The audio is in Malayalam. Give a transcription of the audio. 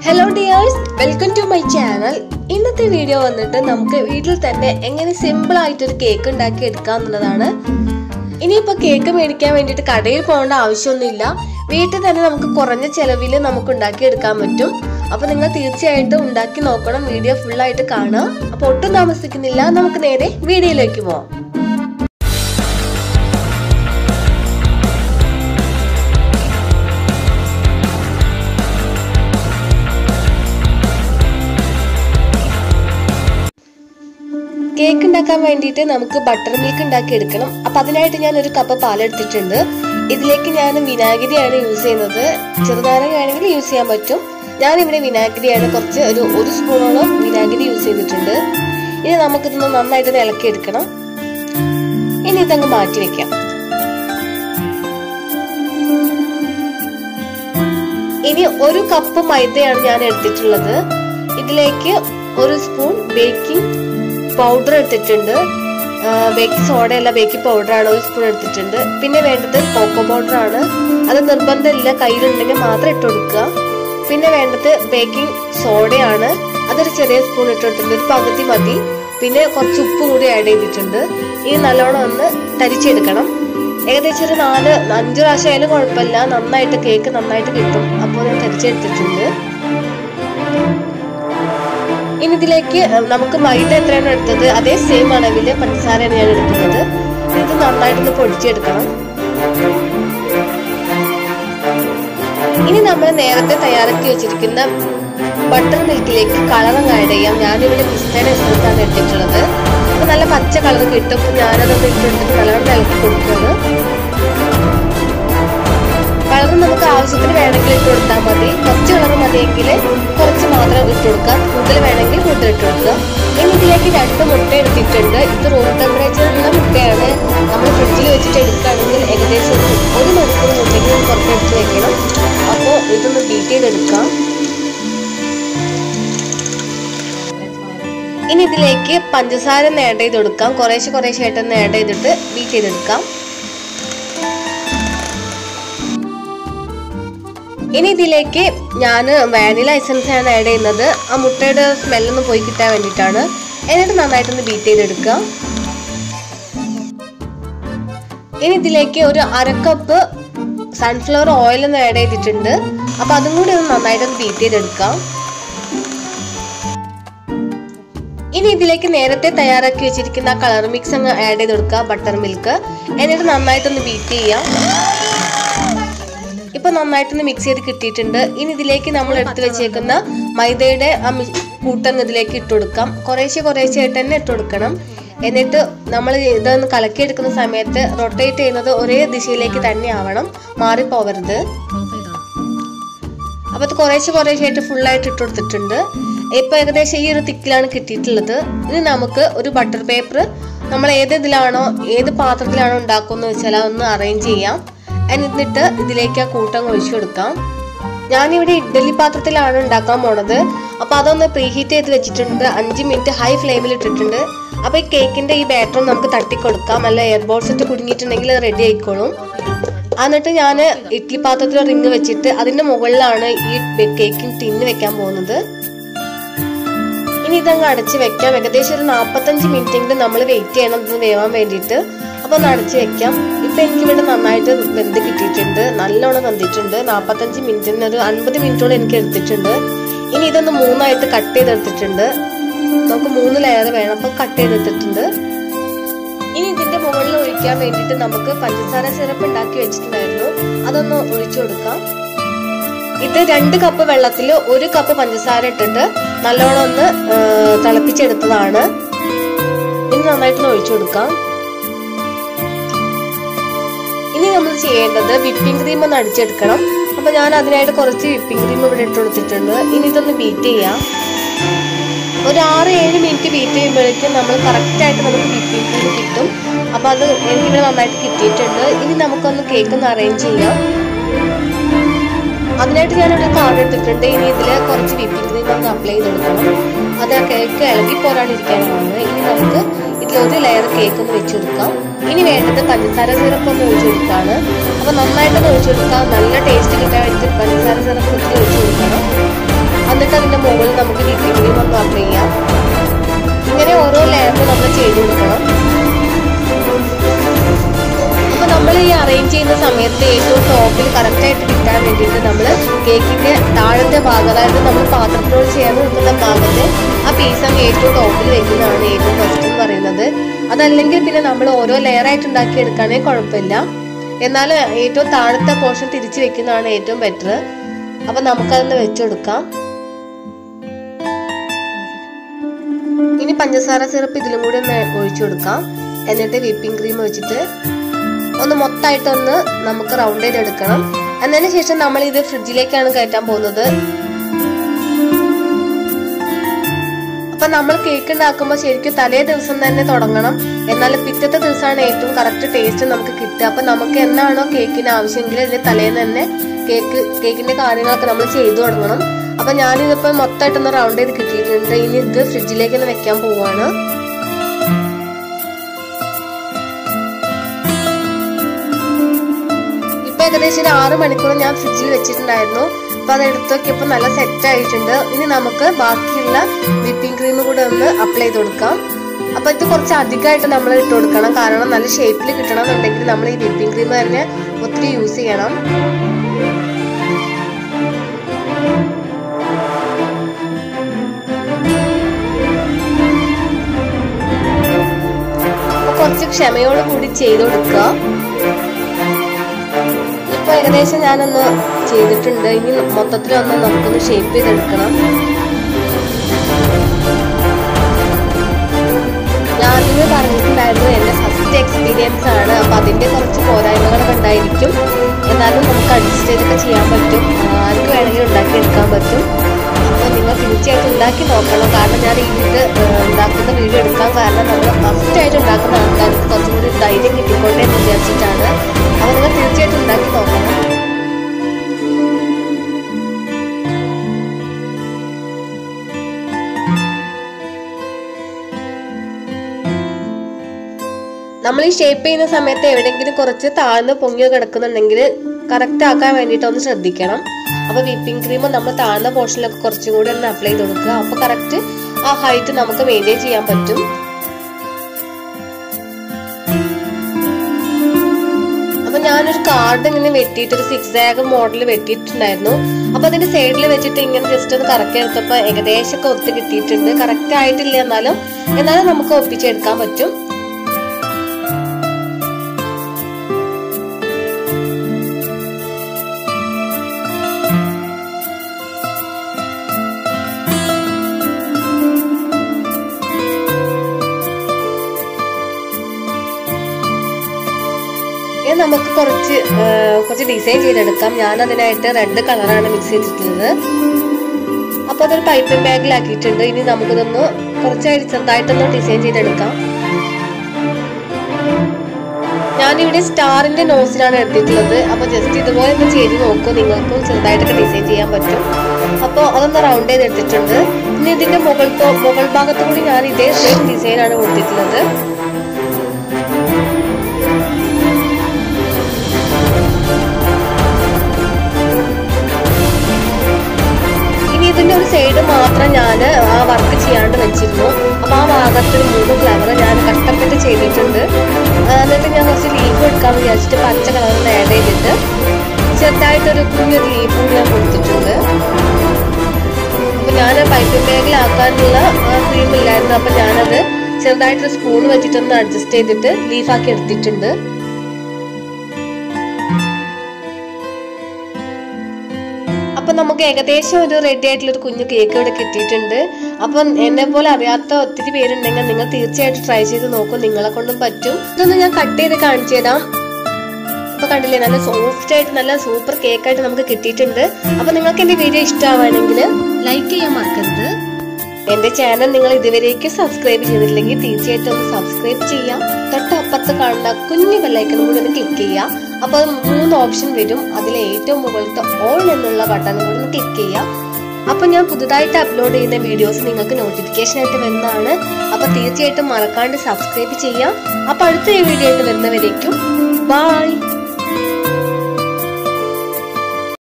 hello dears welcome to my channel ഇന്നത്തെ വീഡിയോ വന്നിട്ട് നമുക്ക് വീട്ടിൽ തന്നെ എങ്ങനെ സിമ്പിൾ ആയിട്ടൊരു കേക്ക് ഉണ്ടാക്കി എടുക്കാം എന്നുള്ളതാണ് ഇനിയിപ്പോൾ കേക്ക് മേടിക്കാൻ വേണ്ടിയിട്ട് കടയിൽ പോകേണ്ട ആവശ്യമൊന്നുമില്ല വീട്ടിൽ തന്നെ നമുക്ക് കുറഞ്ഞ ചെലവിൽ നമുക്ക് ഉണ്ടാക്കി എടുക്കാൻ പറ്റും അപ്പോൾ നിങ്ങൾ തീർച്ചയായിട്ടും ഉണ്ടാക്കി നോക്കണം വീഡിയോ ഫുള്ളായിട്ട് കാണുക അപ്പോൾ ഒട്ടും താമസിക്കുന്നില്ല നമുക്ക് നേരെ വീഡിയോയിലേക്ക് പോവാം കേക്ക് ഉണ്ടാക്കാൻ വേണ്ടിയിട്ട് നമുക്ക് ബട്ടർ മിൽക്ക് ഉണ്ടാക്കി എടുക്കണം അപ്പൊ അതിനായിട്ട് ഞാൻ ഒരു കപ്പ് പാലെടുത്തിട്ടുണ്ട് ഇതിലേക്ക് ഞാൻ വിനാഗിരിയാണ് യൂസ് ചെയ്യുന്നത് ചെറുനാരങ്ങ ആണെങ്കിൽ യൂസ് ചെയ്യാൻ പറ്റും ഞാൻ ഇവിടെ വിനാഗിരിയാണ് കുറച്ച് ഒരു ഒരു സ്പൂണോളം വിനാഗിരി യൂസ് ചെയ്തിട്ടുണ്ട് ഇനി നമുക്കിതൊന്ന് നന്നായിട്ട് ഇളക്കി എടുക്കണം ഇനി ഇതങ്ങ് മാറ്റി വെക്കാം ഇനി ഒരു കപ്പ് മൈദയാണ് ഞാൻ എടുത്തിട്ടുള്ളത് ഇതിലേക്ക് ഒരു സ്പൂൺ ബേക്കിംഗ് പൗഡർ എടുത്തിട്ടുണ്ട് ബേക്കിംഗ് സോഡ അല്ല ബേക്കിംഗ് പൗഡർ ആണ് ഒരു സ്പൂൺ എടുത്തിട്ടുണ്ട് പിന്നെ വേണ്ടത് കോക്കോ പൗഡർ ആണ് അത് നിർബന്ധമില്ല കയ്യിലുണ്ടെങ്കിൽ മാത്രം ഇട്ട് കൊടുക്കുക പിന്നെ വേണ്ടത് ബേക്കിംഗ് സോഡയാണ് അതൊരു ചെറിയ സ്പൂൺ ഇട്ട് കൊടുത്തിട്ടുണ്ട് ഒരു പകുതി മതി പിന്നെ കുറച്ച് ഉപ്പ് കൂടി ആഡ് ചെയ്തിട്ടുണ്ട് ഇനി നല്ലോണം ഒന്ന് തരിച്ചെടുക്കണം ഏകദേശം ഒരു നാല് അഞ്ച് പ്രാവശ്യം ആയാലും കുഴപ്പമില്ല നന്നായിട്ട് കേക്ക് നന്നായിട്ട് കിട്ടും അപ്പോൾ ഞാൻ തരിച്ചെടുത്തിട്ടുണ്ട് ഇനി ഇതിലേക്ക് നമുക്ക് മൈദ എത്രയാണ് എടുത്തത് അതേ സെയിം അളവിൽ പഞ്ചസാരയാണ് ഞാൻ എടുക്കുന്നത് ഇത് നന്നായിട്ടൊന്ന് പൊടിച്ചെടുക്കണം ഇനി നമ്മൾ നേരത്തെ തയ്യാറാക്കി വെച്ചിരിക്കുന്ന ബട്ടർ മിൽക്കിലേക്ക് കളർ ആഡ് ചെയ്യാം ഞാനിവിടെ പിസ്തയുടെ എസൻസ് ആണ് എടുത്തിട്ടുള്ളത് അപ്പൊ നല്ല പച്ച കളർ കിട്ടും അപ്പൊ ഞാനതൊന്ന് ഇട്ടെടുത്തിട്ട് നല്ലോണം ഇളക്കി കൊടുക്കുന്നത് കളർ നമുക്ക് ആവശ്യത്തിന് വേണമെങ്കിൽ ഇട്ട് കൊടുത്താൽ മതി കുറച്ച് കളർ മതിയെങ്കിൽ കുറച്ച് മാത്രം ഇട്ട് കൊടുക്കാം കൂടുതൽ വേണമെങ്കിൽ കൂടുതൽ ഇട്ട് കൊടുക്കുക ഇനി ഇതിലേക്ക് രണ്ട് മുട്ട എടുത്തിട്ടുണ്ട് ഇത് റൂം ടെമ്പറേച്ചറിലുള്ള മുട്ടയാണ് നമ്മൾ ഫ്രിഡ്ജിൽ വെച്ചിട്ട് എടുക്കുകയാണെങ്കിൽ ഏകദേശം ഒരു മണിക്കൂർ മുട്ടയ്ക്ക് പുറത്തെടുത്ത് വെക്കണം അപ്പോൾ ഇതൊന്ന് ബീറ്റ് ചെയ്തെടുക്കാം ഇനി ഇതിലേക്ക് പഞ്ചസാര ഒന്ന് ആഡ് ചെയ്ത് കൊടുക്കാം കുറേശ്ശെ കുറേശ്ശെ ആയിട്ടൊന്ന് ആഡ് ചെയ്തിട്ട് ബീറ്റ് ചെയ്തെടുക്കാം ഇനി ഇതിലേക്ക് ഞാൻ വാനില എസൻസ് ആണ് ആഡ് ചെയ്യുന്നത് ആ മുട്ടയുടെ സ്മെല്ലൊന്ന് പോയി കിട്ടാൻ വേണ്ടിയിട്ടാണ് എന്നിട്ട് നന്നായിട്ടൊന്ന് ബീറ്റ് ചെയ്തെടുക്കുക ഇനി ഇതിലേക്ക് ഒരു അരക്കപ്പ് സൺഫ്ലവർ ഓയിൽ ഒന്ന് ആഡ് ചെയ്തിട്ടുണ്ട് അപ്പോൾ അതും കൂടി ഒന്ന് നന്നായിട്ടൊന്ന് ബീറ്റ് ചെയ്തെടുക്കാം ഇനി ഇതിലേക്ക് നേരത്തെ തയ്യാറാക്കി വെച്ചിരിക്കുന്ന ആ കളർ മിക്സ് അങ്ങ് ആഡ് ചെയ്ത് കൊടുക്കുക ബട്ടർ മിൽക്ക് എന്നിട്ട് നന്നായിട്ടൊന്ന് ബീറ്റ് ചെയ്യാം ഇപ്പൊ നന്നായിട്ടൊന്ന് മിക്സ് ചെയ്ത് കിട്ടിയിട്ടുണ്ട് ഇനി ഇതിലേക്ക് നമ്മൾ എടുത്തു വെച്ചേക്കുന്ന മൈദയുടെ ആ കൂട്ടം ഇതിലേക്ക് ഇട്ട് കൊടുക്കാം കുറേശ്ശെ കുറേശ്ശെ ആയിട്ട് തന്നെ ഇട്ട് കൊടുക്കണം എന്നിട്ട് നമ്മൾ ഇതൊന്ന് കലക്കിയെടുക്കുന്ന സമയത്ത് റൊട്ടേറ്റ് ചെയ്യുന്നത് ഒരേ ദിശയിലേക്ക് തന്നെ ആവണം മാറിപ്പോവരുത് അപ്പൊ അത് കുറേശ്ശെ കുറേശ്ശെ ആയിട്ട് ഫുള്ളായിട്ട് ഇട്ട് കൊടുത്തിട്ടുണ്ട് ഇപ്പൊ ഏകദേശം ഈ ഒരു തിക്കിലാണ് കിട്ടിയിട്ടുള്ളത് ഇനി നമുക്ക് ഒരു ബട്ടർ പേപ്പർ നമ്മൾ ഏത് ഇതിലാണോ ഏത് പാത്രത്തിലാണോ ഉണ്ടാക്കുന്നത് വെച്ചാൽ അതൊന്ന് അറേഞ്ച് ചെയ്യാം എന്നിട്ട് ഇതിലേക്ക് ആ കൂട്ടം ഒഴിച്ചു കൊടുക്കാം ഞാനിവിടെ ഇഡ്ഡലി പാത്രത്തിലാണ് ഉണ്ടാക്കാൻ പോണത് അപ്പോൾ അതൊന്ന് പ്രീഹീറ്റ് ചെയ്ത് വെച്ചിട്ടുണ്ട് അഞ്ച് മിനിറ്റ് ഹൈ ഫ്ലെയിമിൽ ഇട്ടിട്ടുണ്ട് അപ്പോൾ ഈ കേക്കിൻ്റെ ഈ ബാറ്റർ നമുക്ക് തട്ടിക്കൊടുക്കാം അല്ല എയർ ബോൾസ് ഇട്ട് കുടുങ്ങിയിട്ടുണ്ടെങ്കിൽ അത് റെഡി ആയിക്കോളും എന്നിട്ട് ഞാൻ ഇഡ്ഡലി പാത്രത്തിൽ റിങ് വെച്ചിട്ട് അതിൻ്റെ മുകളിലാണ് ഈ കേക്കിന് ടിന്ന് വെക്കാൻ പോകുന്നത് ഇനി ഇതങ്ങ് അടച്ച് വെക്കാം ഏകദേശം ഒരു നാൽപ്പത്തഞ്ച് മിനിറ്റെങ്കിലും നമ്മൾ വെയിറ്റ് ചെയ്യണം ഇത് വേവാൻ വേണ്ടിയിട്ട് അപ്പോൾ ഒന്ന് അടച്ച് വെക്കാം ഇപ്പം എനിക്കിവിടെ നന്നായിട്ട് വെന്ത് കിട്ടിയിട്ടുണ്ട് നല്ലോണം വെന്തിട്ടുണ്ട് നാൽപ്പത്തഞ്ച് മിനിറ്റിന് ഒരു അൻപത് മിനിറ്റോളം എനിക്ക് എടുത്തിട്ടുണ്ട് ഇനി ഇതൊന്ന് മൂന്നായിട്ട് കട്ട് ചെയ്തെടുത്തിട്ടുണ്ട് നമുക്ക് മൂന്ന് ലെയർ വേണം അപ്പം കട്ട് ചെയ്തെടുത്തിട്ടുണ്ട് ഇനി ഇതിന്റെ മുകളിൽ ഒഴിക്കാൻ വേണ്ടിയിട്ട് നമുക്ക് പഞ്ചസാര സിറപ്പ് ഉണ്ടാക്കി വെച്ചിട്ടുണ്ടായിരുന്നു അതൊന്ന് ഒഴിച്ചു കൊടുക്കാം ഇത് രണ്ട് കപ്പ് വെള്ളത്തിൽ ഒരു കപ്പ് പഞ്ചസാര ഇട്ടിട്ട് നല്ലോണം ഒന്ന് തിളപ്പിച്ചെടുത്തതാണ് ഇനി നന്നായിട്ട് ഒഴിച്ചു കൊടുക്കാം ഇനി നമ്മൾ ചെയ്യേണ്ടത് വിപ്പിംഗ് ക്രീം ഒന്ന് അടിച്ചെടുക്കണം അപ്പൊ ഞാൻ അതിനായിട്ട് കുറച്ച് വിപ്പിംഗ് ക്രീം ഇവിടെ ഇട്ട് കൊടുത്തിട്ടുണ്ട് ഇനി ഇതൊന്ന് ബീറ്റ് ചെയ്യാം ഒരു ആറ് ഏഴ് മിനിറ്റ് ബീറ്റ് ചെയ്യുമ്പോഴേക്കും നമ്മൾ കറക്റ്റായിട്ട് നമുക്ക് വിപ്പിംഗ് ക്രീം കിട്ടും അപ്പൊ അത് എനിക്കിവിടെ നന്നായിട്ട് കിട്ടിയിട്ടുണ്ട് ഇനി നമുക്കൊന്ന് കേക്ക് ഒന്ന് അറേഞ്ച് ചെയ്യാം അതിനായിട്ട് ഞാനിവിടെ കാർഡ് എടുത്തിട്ടുണ്ട് ഇനി ഇതിൽ കുറച്ച് വിപ്പിംഗ് ക്രീം ഒന്ന് അപ്ലൈ ചെയ്ത് കൊടുക്കണം അത് ആ കേക്ക് ഇളകി പോരാണ്ടിരിക്കാനാണ് ഇനി നമുക്ക് ഇതിൽ ഒരു ലെയർ കേക്ക് ഒന്ന് വെച്ച് കൊടുക്കാം ഇനി വേണ്ടത് പഞ്ചസാര സിറപ്പ് ഒന്ന് ഒഴിച്ചു കൊടുക്കാണ് അപ്പൊ നന്നായിട്ടൊന്ന് ഒഴിച്ചു കൊടുക്കാം നല്ല ടേസ്റ്റ് കിട്ടാൻ വേണ്ടിയിട്ട് പഞ്ചസാര സിറപ്പ് ഒത്തിരി ഒഴിച്ചു കൊടുക്കണം ഇതിന്റെ മുകളിൽ നമുക്ക് വിപ്പിംഗ് ക്രീം ഒന്ന് അപ്ലൈ ചെയ്യാം ഇങ്ങനെ ഓരോ ലെയറിലും നമ്മൾ ചെയ്ത് കൊടുക്കണം അപ്പൊ നമ്മൾ ഈ അറേഞ്ച് ചെയ്യുന്ന സമയത്ത് ഏറ്റവും ടോപ്പിൽ കറക്റ്റ് ആയിട്ട് കിട്ടാൻ വേണ്ടിയിട്ട് നമ്മൾ കേക്കിന്റെ താഴത്തെ ഭാഗം അതായത് നമ്മൾ പാത്രത്തിനോട് ചേർന്ന് നിൽക്കുന്ന ഭാഗത്ത് ആ പീസ് അങ്ങ് ഏറ്റവും ടോപ്പിൽ വെക്കുന്നതാണ് ഏറ്റവും ബെസ്റ്റ് എന്ന് പറയുന്നത് അതല്ലെങ്കിൽ പിന്നെ നമ്മൾ ഓരോ ലെയർ ആയിട്ട് ഉണ്ടാക്കി എടുക്കുകയാണെങ്കിൽ കുഴപ്പമില്ല എന്നാൽ ഏറ്റവും താഴത്തെ പോർഷൻ തിരിച്ചു വെക്കുന്നതാണ് ഏറ്റവും ബെറ്റർ അപ്പൊ നമുക്കതൊന്ന് വെച്ചുകൊടുക്കാം ഇനി പഞ്ചസാര സിറപ്പ് ഇതിലും കൂടി ഒന്ന് ഒഴിച്ചു കൊടുക്കാം എന്നിട്ട് വിപ്പിംഗ് ക്രീം വെച്ചിട്ട് ഒന്ന് മൊത്തമായിട്ടൊന്ന് നമുക്ക് റൗണ്ട് ചെയ്തെടുക്കണം എന്നതിന് ശേഷം നമ്മൾ ഇത് ഫ്രിഡ്ജിലേക്കാണ് കയറ്റാൻ പോകുന്നത് അപ്പൊ നമ്മൾ കേക്ക് ഉണ്ടാക്കുമ്പോൾ ശരിക്കും തലേ ദിവസം തന്നെ തുടങ്ങണം എന്നാൽ പിറ്റത്തെ ദിവസമാണ് ഏറ്റവും കറക്റ്റ് ടേസ്റ്റ് നമുക്ക് കിട്ടുക അപ്പൊ നമുക്ക് എന്നാണോ കേക്കിന് ആവശ്യമെങ്കിൽ ഇതിന്റെ തലേന്ന് തന്നെ കേക്ക് കേക്കിന്റെ കാര്യങ്ങളൊക്കെ നമ്മൾ ചെയ്തു തുടങ്ങണം അപ്പൊ ഞാനിതിപ്പോ മൊത്തമായിട്ടൊന്ന് റൗണ്ട് ചെയ്ത് കിട്ടിയിട്ടുണ്ട് ഇനി ഇത് ഫ്രിഡ്ജിലേക്ക് തന്നെ വെക്കാൻ പോവാണ് ഇപ്പൊ ഏകദേശം ഒരു ആറ് മണിക്കൂർ ഞാൻ ഫ്രിഡ്ജിൽ വെച്ചിട്ടുണ്ടായിരുന്നു അപ്പൊ അത് എടുത്ത് നോക്കിയപ്പോ നല്ല സെറ്റ് ആയിട്ടുണ്ട് ഇനി നമുക്ക് ബാക്കിയുള്ള വിപ്പിംഗ് ക്രീം കൂടെ ഒന്ന് അപ്ലൈ ചെയ്ത് കൊടുക്കാം അപ്പൊ ഇത് കുറച്ച് അധികമായിട്ട് നമ്മൾ ഇട്ട് കൊടുക്കണം കാരണം നല്ല ഷേപ്പിൽ കിട്ടണം എന്നുണ്ടെങ്കിൽ നമ്മൾ ഈ വിപ്പിംഗ് ക്രീം തന്നെ ഒത്തിരി യൂസ് ചെയ്യണം അപ്പൊ കുറച്ച് ക്ഷമയോട് കൂടി ചെയ്ത് കൊടുക്കുക ഇപ്പൊ ഏകദേശം ഞാനൊന്ന് ചെയ്തിട്ടുണ്ട് ഇനി മൊത്തത്തിൽ ഒന്ന് നമുക്കൊന്ന് ഷേപ്പ് ചെയ്തെടുക്കണം ഞാൻ ആദ്യമേ പറഞ്ഞിട്ടുണ്ടായിരുന്നു എന്റെ ഫസ്റ്റ് എക്സ്പീരിയൻസ് ആണ് അപ്പൊ അതിന്റെ കുറച്ച് പോരായ്മകളൊക്കെ ഉണ്ടായിരിക്കും എന്നാലും നമുക്ക് അഡ്ജസ്റ്റ് ചെയ്തൊക്കെ ചെയ്യാൻ പറ്റും ആർക്ക് വേണമെങ്കിലും ഉണ്ടാക്കിയെടുക്കാൻ പറ്റും അപ്പോൾ നിങ്ങൾ തീർച്ചയായിട്ടും ഉണ്ടാക്കി നോക്കണം കാരണം ഞാൻ ഇത് ഉണ്ടാക്കുന്ന വീഡിയോ എടുക്കാൻ കാരണം നമ്മൾ ഫസ്റ്റ് ആയിട്ട് ഉണ്ടാക്കുന്ന ആൾക്കാർക്ക് കുറച്ചും കൂടി ധൈര്യം കിട്ടിക്കോട്ടെ എന്ന് വിചാരിച്ചിട്ടാണ് അപ്പോൾ നിങ്ങൾ തീർച്ചയായിട്ടും ഉണ്ടാക്കി നോക്കണം നമ്മൾ ഈ ഷേപ്പ് ചെയ്യുന്ന സമയത്ത് എവിടെയെങ്കിലും കുറച്ച് താഴ്ന്ന് പൊങ്ങി കിടക്കുന്നുണ്ടെങ്കിൽ കറക്റ്റ് ആക്കാൻ വേണ്ടിയിട്ട് ഒന്ന് ശ്രദ്ധിക്കണം അപ്പൊ വിപ്പിംഗ് ക്രീം നമ്മൾ താഴ്ന്ന പോർഷനിലൊക്കെ കുറച്ചും കൂടി ഒന്ന് അപ്ലൈ ചെയ്ത് കൊടുക്കുക അപ്പൊ കറക്റ്റ് ആ ഹൈറ്റ് നമുക്ക് മെയിൻറ്റെയിൻ ചെയ്യാൻ പറ്റും അപ്പൊ ഞാനൊരു കാർഡ് ഇങ്ങനെ വെട്ടിയിട്ട് ഒരു സിക്സ് ആഗ് മോഡൽ വെട്ടിയിട്ടുണ്ടായിരുന്നു അപ്പൊ അതിന്റെ സൈഡിൽ വെച്ചിട്ട് ഇങ്ങനെ ജസ്റ്റ് ഒന്ന് കറക്കി എടുത്തപ്പോ ഏകദേശം ഒക്കെ ഒത്ത് കിട്ടിയിട്ടുണ്ട് കറക്റ്റ് ആയിട്ടില്ല എന്നാലും എന്നാലും നമുക്ക് ഒപ്പിച്ചെടുക്കാൻ പറ്റും ഇനി നമുക്ക് കുറച്ച് ആ, കുറച്ച് ഡിസൈൻ ചെയ്തെടുക്കാം ഞാൻ അതിനായിട്ട് റെഡ് കളറാണ് മിക്സ് ചെയ്തിട്ടുള്ളത് അപ്പൊ അതൊരു പൈപ്പിംഗ് ബാഗിലാക്കിയിട്ടുണ്ട് ഇനി നമുക്കിതൊന്ന് കുറച്ചായിട്ട് ചെറുതായിട്ടൊന്ന് ഡിസൈൻ ചെയ്തെടുക്കാം ഞാനിവിടെ സ്റ്റാറിന്റെ നോസിലാണ് എടുത്തിട്ടുള്ളത് അപ്പൊ ജസ്റ്റ് ഇതുപോലെ ഒന്ന് ചെയ്ത് നോക്കൂ നിങ്ങൾക്ക് ചെറുതായിട്ടൊക്കെ ഡിസൈൻ ചെയ്യാൻ പറ്റും അപ്പോൾ അതൊന്ന് റൗണ്ട് ചെയ്ത് എടുത്തിട്ടുണ്ട് ഇനി ഇതിന്റെ മുകൾ മുകൾ ഭാഗത്തു കൂടി ഞാൻ ഇതേ സെയിം ഡിസൈനാണ് കൊടുത്തിട്ടുള്ളത് ഇനി ഇതിന്റെ ഒരു സൈഡ് മാത്രം ഞാൻ ആ വർക്ക് ചെയ്യാണ്ട് വെച്ചിരുന്നു അപ്പൊ ആ ഭാഗത്ത് ഒരു മൂന്ന് ഫ്ലവർ ഞാൻ കഷ്ടപ്പെട്ട് ചെയ്തിട്ടുണ്ട് ആ, എന്നിട്ട് ഞാൻ കുറച്ച് ലീഫ് എടുക്കാൻ വിചാരിച്ചിട്ട് പച്ച കളറിൽ ആഡ് ചെയ്തിട്ട് ചെറുതായിട്ടൊരു കുഞ്ഞൊരു ലീഫ് കൂടി ഞാൻ കൊടുത്തിട്ടുണ്ട് അപ്പൊ ഞാൻ പൈപ്പിംഗ് ബാഗിലാക്കാനുള്ള ക്രീം ഇല്ലായിരുന്നു അപ്പൊ ഞാനത് ചെറുതായിട്ട് സ്പൂൺ വെച്ചിട്ടൊന്ന് അഡ്ജസ്റ്റ് ചെയ്തിട്ട് ലീഫാക്കി എടുത്തിട്ടുണ്ട് അപ്പൊ നമുക്ക് ഏകദേശം ഒരു റെഡി ആയിട്ടുള്ള ഒരു കുഞ്ഞു കേക്ക് ഇവിടെ കിട്ടിയിട്ടുണ്ട് അപ്പം എന്നെ പോലെ അറിയാത്ത ഒത്തിരി പേരുണ്ടെങ്കിൽ നിങ്ങൾ തീർച്ചയായിട്ടും ട്രൈ ചെയ്ത് നോക്കും നിങ്ങളെ കൊണ്ടും പറ്റും ഇതൊന്ന് ഞാൻ കട്ട് ചെയ്ത് കാണിച്ചു തരാം ഇപ്പൊ കണ്ടില്ലേ നല്ല സോഫ്റ്റ് ആയിട്ട് നല്ല സൂപ്പർ കേക്ക് ആയിട്ട് നമുക്ക് കിട്ടിയിട്ടുണ്ട് അപ്പൊ നിങ്ങൾക്ക് എന്റെ വീഡിയോ ഇഷ്ടമാവുകയാണെങ്കിൽ ലൈക്ക് ചെയ്യാൻ മറക്കരുത് എന്റെ ചാനൽ നിങ്ങൾ ഇതുവരേക്ക് സബ്സ്ക്രൈബ് ചെയ്തിട്ടില്ലെങ്കിൽ തീർച്ചയായിട്ടും ഒന്ന് സബ്സ്ക്രൈബ് ചെയ്യാം തൊട്ടപ്പുറത്ത് കാണുന്ന കുഞ്ഞു ബെല്ലൈക്കണും കൂടി ഒന്ന് ക്ലിക്ക് ചെയ്യാം അപ്പൊ അത് മൂന്ന് ഓപ്ഷൻ വരും അതിലെ ഏറ്റവും മുകളിലത്തെ ഓൾ എന്നുള്ള ബട്ടൺ കൂടി ഒന്ന് ക്ലിക്ക് ചെയ്യാം അപ്പൊ ഞാൻ പുതുതായിട്ട് അപ്ലോഡ് ചെയ്യുന്ന വീഡിയോസ് നിങ്ങൾക്ക് നോട്ടിഫിക്കേഷൻ ആയിട്ട് വരുന്നതാണ് അപ്പൊ തീർച്ചയായിട്ടും മറക്കാണ്ട് സബ്സ്ക്രൈബ് ചെയ്യാം അപ്പൊ അടുത്ത വീഡിയോ ആയിട്ട് വരുന്നവരേക്കും ബൈ